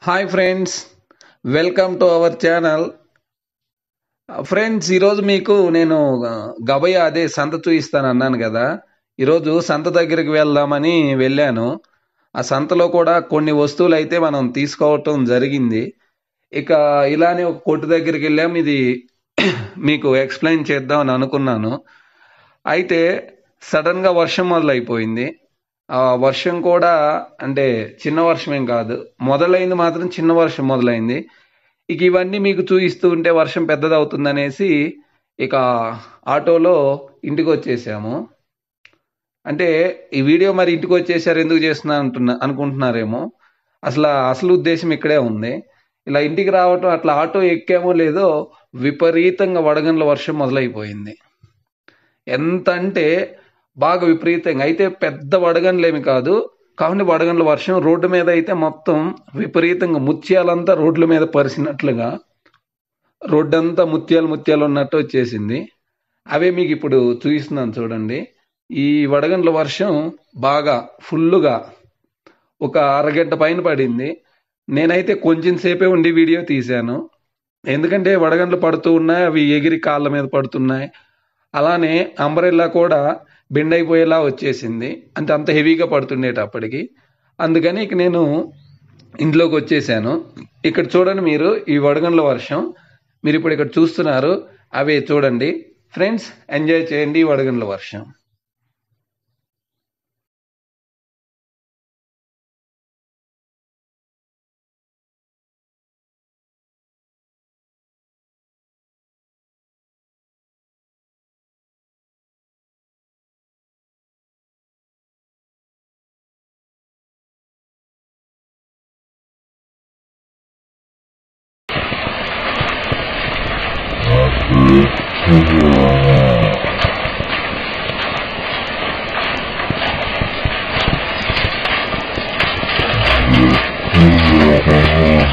Hi friends welcome to our channel friends ఈరోజు మీకు నేను ఆ, గబయ అదే సంత చూపిస్తాను అన్నాను కదా ఈరోజు సంత దగ్గరికి వెళ్దామని వెళ్ళాను ఆ సంతలో కూడా కొన్ని వస్తువులు అయితే మనం తీసుకోవటం జరిగింది ఇక ఇలానే ఒక కొట్టు దగ్గరికి వెళ్ళాం ఇది మీకు ఎక్స్ప్లెయిన్ చేద్దామని అనుకున్నాను అయితే సడన్గా వర్షం మొదలైపోయింది ఆ వర్షం కూడా అంటే చిన్న వర్షం ఏం కాదు మొదలైంది మాత్రం చిన్న వర్షం మొదలైంది ఇక ఇవన్నీ మీకు చూపిస్తూ ఉంటే వర్షం పెద్దది అవుతుందనేసి ఇక ఆటోలో ఇంటికి వచ్చేసాము అంటే ఈ వీడియో మరి ఇంటికి వచ్చేసారు ఎందుకు చేస్తున్నా అంటున్నా అనుకుంటున్నారేమో అసలు అసలు ఉద్దేశం ఇక్కడే ఉంది ఇలా ఇంటికి రావటం అట్లా ఆటో ఎక్కామో లేదో విపరీతంగా వడగండ్ల వర్షం మొదలైపోయింది ఎంత అంటే బాగా విపరీతంగా అయితే పెద్ద వడగండ్లేమి కాదు కాబట్టి వడగండ్ల వర్షం రోడ్డు మీద అయితే మొత్తం విపరీతంగా ముత్యాలంతా రోడ్ల మీద పరిచినట్లుగా రోడ్డంతా ముత్యాలు ముత్యాలు ఉన్నట్టు వచ్చేసింది అవే మీకు ఇప్పుడు చూపిస్తున్నాను చూడండి ఈ వడగండ్ల వర్షం బాగా ఫుల్లుగా ఒక అరగంట పైన పడింది నేనైతే కొంచెం సేపే ఉండి వీడియో తీశాను ఎందుకంటే వడగండ్లు పడుతూ ఉన్నాయి అవి ఎగిరి కాళ్ళ మీద పడుతున్నాయి అలానే అంబ్రెల్లా కూడా బెండ్ అయిపోయేలా వచ్చేసింది అంటే అంత హెవీగా పడుతుండేటప్పటికి అందుకని ఇక నేను ఇంట్లోకి వచ్చేసాను ఇక్కడ చూడండి మీరు ఈ వడగండ్ల వర్షం మీరు ఇప్పుడు ఇక్కడ చూస్తున్నారు అవే చూడండి ఫ్రెండ్స్ ఎంజాయ్ చేయండి ఈ వడగండ్ల వర్షం Yeah.